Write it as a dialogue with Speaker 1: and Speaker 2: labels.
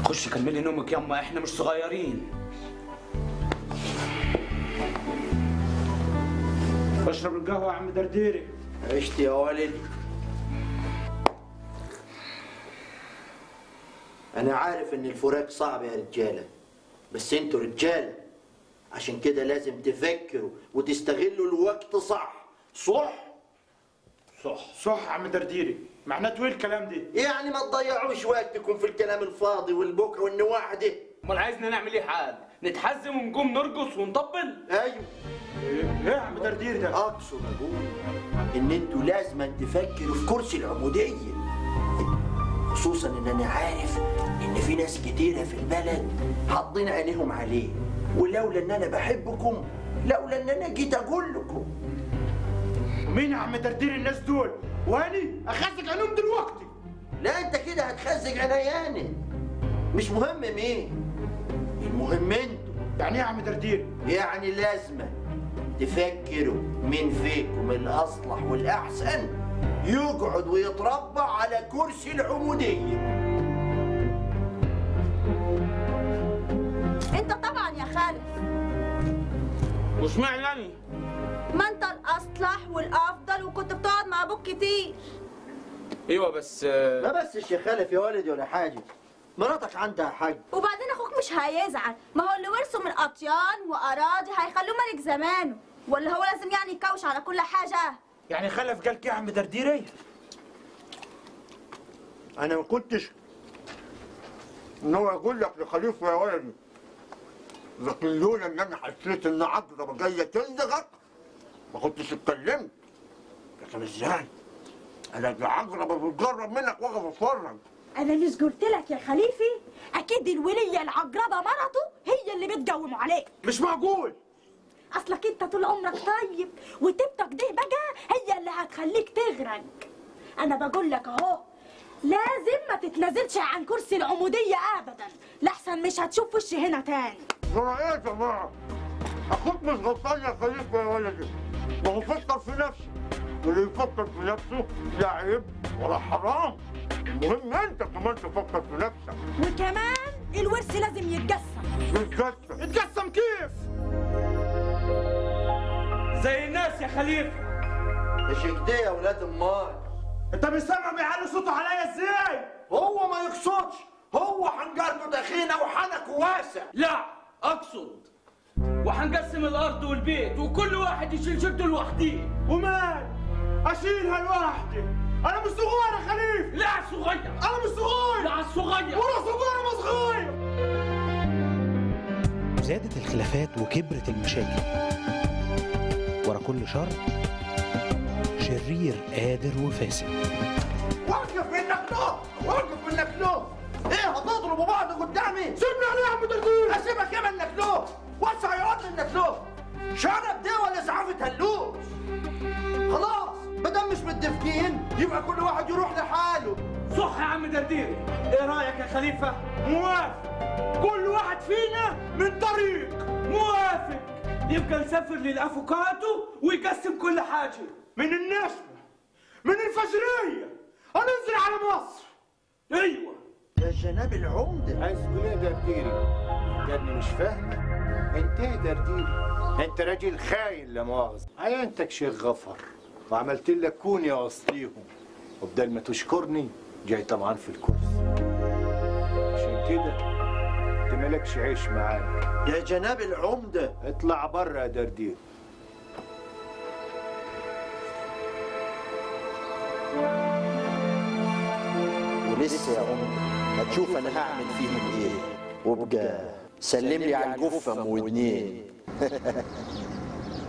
Speaker 1: خش كملي نومك يما احنا مش صغيرين
Speaker 2: اشرب القهوه يا عم درديري
Speaker 3: عشت يا ولدي انا عارف ان الفراق صعب يا رجاله بس انتوا رجاله عشان كده لازم تفكروا وتستغلوا الوقت صح صح
Speaker 2: صح صح يا عم درديري معناته ايه الكلام ده
Speaker 3: يعني ما تضيعوش وقتكم في الكلام الفاضي والبكره والنواح ده
Speaker 1: امال عايزنا نعمل ايه حال نتحزم ونقوم نرقص ونطبل
Speaker 3: ايوه
Speaker 2: ايه إيه يا عم درديري ده
Speaker 3: اقصد اقول ان انتوا لازم تفكروا في كرسي العموديه خصوصا ان انا عارف ان في ناس كتيره في البلد حاطين عينيهم عليه ولولا ان انا بحبكم لولا ان انا جيت اقول لكم
Speaker 2: مين يا عم درديري الناس دول واني اخزك عينهم دلوقتي
Speaker 3: لا انت كده هتخزج عينياني مش مهم مين المهم انتوا
Speaker 2: يعني ايه يا عم درديري
Speaker 3: يعني لازمة تفكروا مين فيكم الأصلح والأحسن يقعد ويتربع على كرسي العمودية
Speaker 4: انت طبعا يا خالد
Speaker 1: وش معنى
Speaker 4: ما انت الاصلح والافضل وكنت بتقعد مع ابوك كتير
Speaker 1: ايوه بس آه،
Speaker 3: ما بس الشيخ خلف يا ولدي ولا حاجة مراتك عندها حق
Speaker 4: وبعدين اخوك مش هيزعل ما هو اللي ورثه من اطيان واراضي هيخلوه ملك زمانه ولا هو لازم يعني يكوش على كل حاجه
Speaker 2: يعني خلف قال كده يا عم درديري
Speaker 5: انا ما كنتش ان هو يقول لك لخليفه يا ولدي لكن لولا ان انا حسيت ان عقربه جايه تلدغك ما كنتش اتكلمت لكن ازاي؟ انا عقربه بتجرب منك واقف اتفرج
Speaker 6: انا مش قلت لك يا خليفي اكيد الوليه العقربه مرته هي اللي بتقوم عليك
Speaker 2: مش معقول
Speaker 6: اصلك انت طول عمرك طيب وتبتك دي بقى هي اللي هتخليك تغرق انا بقول لك اهو لازم ما تتنازلش عن كرسي العموديه ابدا لحسن مش هتشوف وشي هنا تاني
Speaker 5: ترى ايه يا جماعه؟ اخوك مش غلطان يا خليفه يا ولدي ما هو فكر في نفسه واللي يفكر في نفسه لا عيب ولا حرام المهم انت كمان تفكر في نفسك
Speaker 6: وكمان الورث لازم يتقسم
Speaker 5: بالجسد
Speaker 2: اتقسم كيف
Speaker 1: زي الناس يا خليفه
Speaker 3: مش كده يا ولاد امال
Speaker 2: انت مش سامع بيعلي صوته عليا ازاي
Speaker 3: هو ما يقصدش هو حنجرته دخينه وحنكه واسع
Speaker 1: لا اقصد وهنقسم الارض والبيت وكل واحد يشيل شيلته لوحده
Speaker 2: ومال اشيلها لوحدي انا مش صغير يا خليفه
Speaker 1: لا صغير
Speaker 2: انا مش صغير
Speaker 1: لا صغير
Speaker 2: ولا صغير ما صغير
Speaker 7: زادت الخلافات وكبرت المشاكل ورا كل شر شرير قادر وفاسد
Speaker 3: وقف منك نوم وقف منك نوم ايه هتضربوا بعض قدامي
Speaker 2: سيبني عليه يا عم درديري
Speaker 3: اسيبك يا منك نوم وسع يا واد منك نوم شنب ده ولا اسعاف هلوش خلاص مادام مش متفقين يبقى كل واحد يروح لحاله
Speaker 1: صح يا عم درديري ايه رايك يا خليفه
Speaker 2: موافق كل واحد فينا من طريق
Speaker 1: موافق يبقى نسافر للافوكاتو ويقسم كل حاجه
Speaker 2: من النسبة من الفجرية هننزل على مصر
Speaker 1: ايوه
Speaker 3: يا جناب العمدة
Speaker 8: عايز تقول ايه درديري؟ يا ابني مش فاهمك انت ايه درديري؟ انت راجل خاين لا مؤاخذة عينتك شيخ غفر وعملت لك كوني اصليهم وبدل ما تشكرني جاي طبعا في الكرسي عشان كده انت مالكش عيش معانا
Speaker 3: يا جناب العمدة
Speaker 8: اطلع بره يا دردير
Speaker 3: ولسه يا عمدة هتشوف انا هعمل فيهم ايه وابقى سلم لي على الجفة ام ودنين